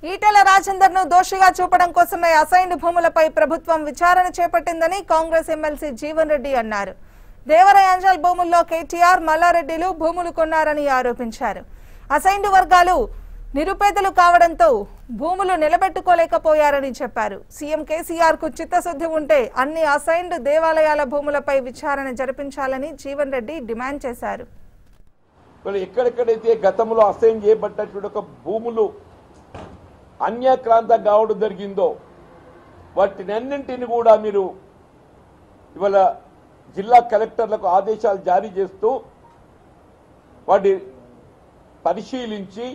ఈటెల రాజేందర్ ను దోషిగా చూపడం కోసమే అసైన్డ్ భూములపై ప్రభుత్వం విచారణ చేపట్టిందని కాంగ్రెస్ ఎమ్మెల్సీ జీవన్ రెడ్డి అన్నారు దేవరయాంజల్ భూముల్లో కేటీఆర్ మల్లారెడ్డిలు భూములు కొన్నారని ఆరోపించారు అసైన్డ్ వర్గాలు నిరుపేదలు కావడంతో భూములు నిలబెట్టుకోలేకపోయారని చెప్పారు సీఎం కేసీఆర్ కు చిత్తశుద్ధి ఉంటే అన్ని అసైన్డ్ దేవాలయాల భూములపై విచారణ జరిపించాలని జీవన్ రెడ్డి డిమాండ్ చేశారు వీళ్ళు ఎక్కడెక్కడైతే గతంలో అసైన్ చేయబడ్డటువంటి ఒక భూములు అన్యాక్రాంతం కావడం జరిగిందో వాటినన్నింటిని కూడా మీరు ఇవాళ జిల్లా కలెక్టర్లకు ఆదేశాలు జారీ చేస్తూ వాటి పరిశీలించి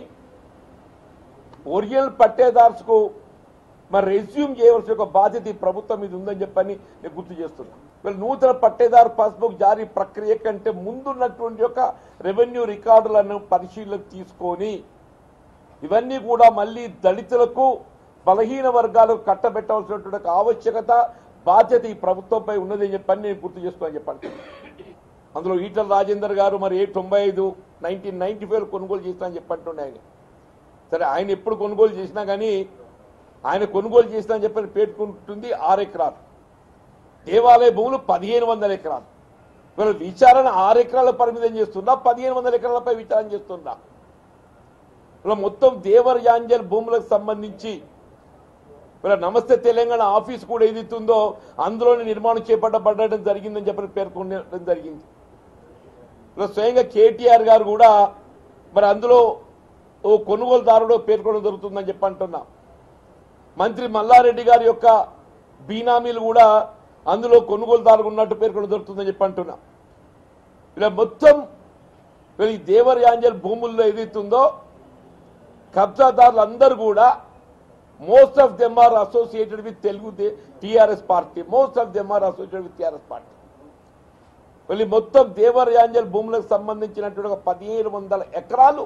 ఒరిజినల్ పట్టేదార్స్కు మరి రెజ్యూమ్ చేయవలసిన ఒక బాధ్యత ఈ ప్రభుత్వం మీద ఉందని చెప్పని నేను గుర్తు చేస్తున్నా వీళ్ళు నూతన పట్టేదారు పాస్బుక్ జారీ ప్రక్రియ కంటే ముందున్నటువంటి యొక్క రెవెన్యూ రికార్డులను పరిశీలన తీసుకొని ఇవన్నీ కూడా మళ్ళీ దళితులకు బలహీన వర్గాలకు కట్టబెట్టవలసినటువంటి ఒక ఆవశ్యకత బాధ్యత ఈ ప్రభుత్వంపై ఉన్నదని చెప్పని నేను గుర్తు చేసుకోని చెప్పండి అందులో ఈటల రాజేందర్ గారు మరి ఏ తొంభై ఐదు నైన్టీన్ నైన్టీ ఫైవ్ కొనుగోలు చేసినా చెప్పంటుండే ఆయన సరే ఆయన ఎప్పుడు కొనుగోలు చేసినా కానీ ఆయన కొనుగోలు చేసినా అని చెప్పని పేర్కొంటుంది ఆరు ఎకరాలు దేవాలయ భూములు పదిహేను వందల ఎకరాలు వీళ్ళు విచారణ ఆరు ఎకరాల పరిమితం చేస్తున్నా పదిహేను వందల ఎకరాలపై విచారణ చేస్తున్నా ఇలా మొత్తం దేవర్ యాంజల్ భూములకు సంబంధించి ఇలా నమస్తే తెలంగాణ ఆఫీస్ కూడా ఏదైతుందో అందులోనే నిర్మాణం చేపట్టబడడం జరిగిందని చెప్పి పేర్కొనడం జరిగింది ఇలా స్వయంగా కేటీఆర్ గారు కూడా మరి అందులో ఓ కొనుగోలుదారుడు పేర్కొనడం జరుగుతుందని చెప్పి అంటున్నా మంత్రి మల్లారెడ్డి గారి యొక్క బీనామీలు కూడా అందులో కొనుగోలుదారులు ఉన్నట్టు పేర్కొనడం జరుగుతుందని చెప్పి అంటున్నా ఇలా మొత్తం ఈ దేవర్ యాంజల్ భూముల్లో ఏదైతుందో కబ్జాదారులు అందరూ కూడా most of them are associated with Telugu TRS party most of them are associated with TRS party మళ్ళీ మొత్తం దేవర్ యాంజల్ భూములకు సంబంధించినటువంటి ఒక పదిహేను వందల ఎకరాలు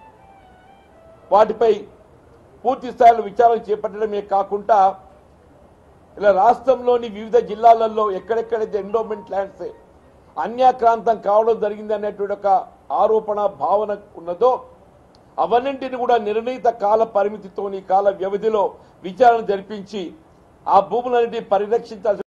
వాటిపై పూర్తి స్థాయిలో విచారణ చేపట్టడమే కాకుండా ఇలా రాష్ట్రంలోని వివిధ జిల్లాలలో ఎక్కడెక్కడైతే ఎండోమెంట్ ల్యాండ్స్ అన్యాక్రాంతం కావడం జరిగింది అనేటువంటి ఒక ఆరోపణ భావన ఉన్నదో అవన్నింటిని కూడా నిర్ణీత కాల పరిమితితోని కాల వ్యవధిలో విచారణ జరిపించి ఆ భూములన్నింటినీ పరిరక్షించాల్సిన